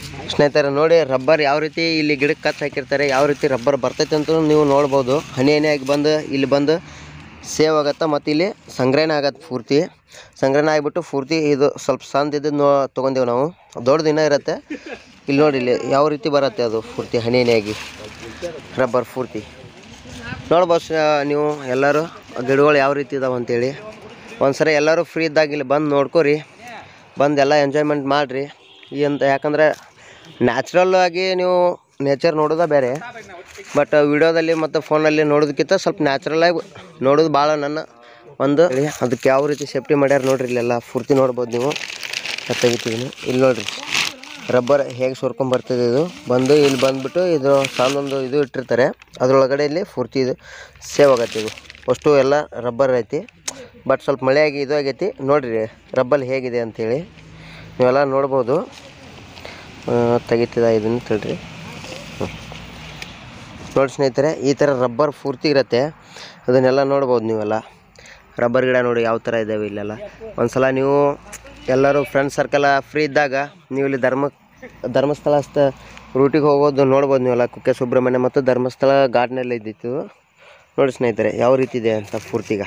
ಸ್ನೇಹಿತರೆ ನೋಡಿ ರಬ್ಬರ್ ಯಾವ ರೀತಿ ಇಲ್ಲಿ ಗಿಡಕ್ಕೆ ಕಚ್ಚಿ ಹಾಕಿರ್ತಾರೆ ಯಾವ ರೀತಿ ರಬ್ಬರ್ ಬರ್ತೈತೆ ಅಂತ ನೀವು ನೋಡ್ಬೋದು ಹನಿ ಹನಿಯಾಗಿ ಬಂದು ಇಲ್ಲಿ ಬಂದು ಸೇವ್ ಆಗತ್ತೆ ಮತ್ತು ಇಲ್ಲಿ ಸಂಗ್ರಹಣೆ ಆಗತ್ತೆ ಪೂರ್ತಿ ಸಂಗ್ರಹಣೆ ಆಗಿಬಿಟ್ಟು ಪೂರ್ತಿ ಇದು ಸ್ವಲ್ಪ ಸಂದಿದ್ದು ನೋ ತೊಗೊಂಡೇವು ನಾವು ದೊಡ್ಡ ದಿನ ಇರುತ್ತೆ ಇಲ್ಲಿ ನೋಡಿ ಇಲ್ಲಿ ಯಾವ ರೀತಿ ಬರುತ್ತೆ ಅದು ಪೂರ್ತಿ ಹನಿ ಹನಿಯಾಗಿ ರಬ್ಬರ್ ಪೂರ್ತಿ ನೋಡ್ಬೋದು ಸ- ನೀವು ಎಲ್ಲರೂ ಗಿಡಗಳು ಯಾವ ರೀತಿ ಇದಾವೆ ಅಂತೇಳಿ ಒಂದ್ಸರಿ ಎಲ್ಲರೂ ಫ್ರೀ ಇದ್ದಾಗ ಇಲ್ಲಿ ಬಂದು ನೋಡ್ಕೊರಿ ಬಂದು ಎಲ್ಲ ಎಂಜಾಯ್ಮೆಂಟ್ ಮಾಡಿರಿ ಅಂತ ಯಾಕಂದರೆ ನ್ಯಾಚುರಲ್ ಆಗಿ ನೀವು ನೇಚರ್ ನೋಡೋದೇ ಬೇರೆ ಬಟ್ ವಿಡಿಯೋದಲ್ಲಿ ಮತ್ತು ಫೋನಲ್ಲಿ ನೋಡೋದಕ್ಕಿಂತ ಸ್ವಲ್ಪ ನ್ಯಾಚುರಲ್ ಆಗಿ ನೋಡೋದು ಭಾಳ ನನ್ನ ಒಂದು ಅದಕ್ಕೆ ಯಾವ ರೀತಿ ಸೇಫ್ಟಿ ಮಾಡ್ಯಾರ ನೋಡ್ರಿ ಇಲ್ಲೆಲ್ಲ ಪೂರ್ತಿ ನೋಡ್ಬೋದು ನೀವು ತೆಗಿತಿದ್ದೀನಿ ಇಲ್ಲಿ ನೋಡ್ರಿ ರಬ್ಬರ್ ಹೇಗೆ ಸೋರ್ಕೊಂಬರ್ತದೆ ಇದು ಬಂದು ಇಲ್ಲಿ ಬಂದುಬಿಟ್ಟು ಇದು ಸಣ್ಣದೊಂದು ಇದು ಇಟ್ಟಿರ್ತಾರೆ ಅದರೊಳಗಡೆ ಇಲ್ಲಿ ಪೂರ್ತಿ ಇದು ಸೇವ್ ಆಗತ್ತೆ ಇದು ಅಷ್ಟು ಎಲ್ಲ ರಬ್ಬರ್ ಐತಿ ಬಟ್ ಸ್ವಲ್ಪ ಮಳೆ ಆಗಿ ಇದು ಆಗೈತಿ ನೋಡಿರಿ ರಬ್ಬಲ್ ಹೇಗಿದೆ ಅಂತೇಳಿ ನೀವೆಲ್ಲ ನೋಡ್ಬೋದು ಆ, ತೆಗಿತಿದ ಇದನ್ನು ತಿಳ್ರಿ ಹ್ಮ್. ನೋಡಿ ಸ್ನೇಹಿತರೆ ಈ ಥರ ರಬ್ಬರ್ ಪೂರ್ತಿ ಇರುತ್ತೆ ಅದನ್ನೆಲ್ಲ ನೋಡ್ಬೋದು ನೀವೆಲ್ಲ ರಬ್ಬರ್ ಗಿಡ ನೋಡಿ ಯಾವ ಥರ ಇದ್ದಾವೆ ಇಲ್ಲೆಲ್ಲ ಒಂದ್ಸಲ ನೀವು ಎಲ್ಲರೂ ಫ್ರೆಂಡ್ ಸರ್ಕಲ್ ಫ್ರೀ ಇದ್ದಾಗ ನೀವು ಇಲ್ಲಿ ಧರ್ಮ ಧರ್ಮಸ್ಥಳ ಸ್ಥ ರೂಟಿಗೆ ಹೋಗೋದು ನೋಡ್ಬೋದು ನೀವೆಲ್ಲ ಕುಕ್ಕೆ ಸುಬ್ರಹ್ಮಣ್ಯ ಮತ್ತು ಧರ್ಮಸ್ಥಳ ಘಾಟ್ನಲ್ಲಿ ಇದ್ದಿತ್ತು ನೋಡಿ ಸ್ನೇಹಿತರೆ ಯಾವ ರೀತಿ ಇದೆ ಅಂತ ಪೂರ್ತಿಗ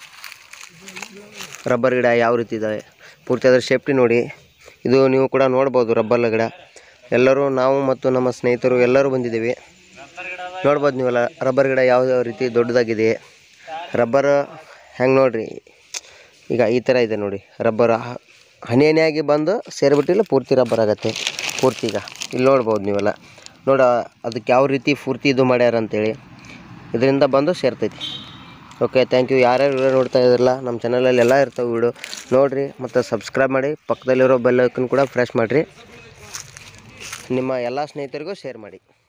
ರಬ್ಬರ್ ಗಿಡ ಯಾವ ರೀತಿ ಇದ್ದಾವೆ ಪೂರ್ತಿ ಅದ್ರ ಸೇಫ್ಟಿ ನೋಡಿ ಇದು ನೀವು ಕೂಡ ನೋಡ್ಬೋದು ರಬ್ಬರ್ ಗಿಡ ಎಲ್ಲರೂ ನಾವು ಮತ್ತು ನಮ್ಮ ಸ್ನೇಹಿತರು ಎಲ್ಲರೂ ಬಂದಿದ್ದೀವಿ ನೋಡ್ಬೋದು ನೀವೆಲ್ಲ ರಬ್ಬರ್ ಗಿಡ ಯಾವ ಯಾವ ರೀತಿ ದೊಡ್ಡದಾಗಿದೆ ರಬ್ಬರ್ ಹೆಂಗೆ ನೋಡ್ರಿ ಈಗ ಈ ಥರ ಇದೆ ನೋಡಿ ರಬ್ಬರ್ ಹ- ಹನಿ ಹನಿಯಾಗಿ ಬಂದು ಸೇರಿಬಿಟ್ಟಿಲ್ಲ ಪೂರ್ತಿ ರಬ್ಬರ್ ಆಗತ್ತೆ ಪೂರ್ತಿ ಈಗ ಇಲ್ಲಿ ನೋಡ್ಬೋದು ನೀವೆಲ್ಲ ನೋಡ ಅದಕ್ಕೆ ಯಾವ ರೀತಿ ಪೂರ್ತಿ ಇದು ಮಾಡ್ಯಾರ ಅಂತೇಳಿ ಇದರಿಂದ ಬಂದು ಸೇರ್ತೈತಿ ಓಕೆ ಥ್ಯಾಂಕ್ ಯು ಯಾರ್ಯಾರು ವಿಡಿಯೋ ನೋಡ್ತಾ ಇದ್ರಲ್ಲ ನಮ್ಮ ಚಾನಲಲ್ಲಿ ಎಲ್ಲ ಇರ್ತವೆ ವಿಡಿಯೋ ನೋಡಿರಿ ಮತ್ತು ಸಬ್ಸ್ಕ್ರೈಬ್ ಮಾಡಿ ಪಕ್ಕದಲ್ಲಿರೋ ಬೆಲ್ ಐಕನ್ ಕೂಡ ಫ್ರೆಶ್ ಮಾಡಿರಿ ನಿಮ್ಮ ಎಲ್ಲ ಸ್ನೇಹಿತರಿಗೂ ಶೇರ್ ಮಾಡಿ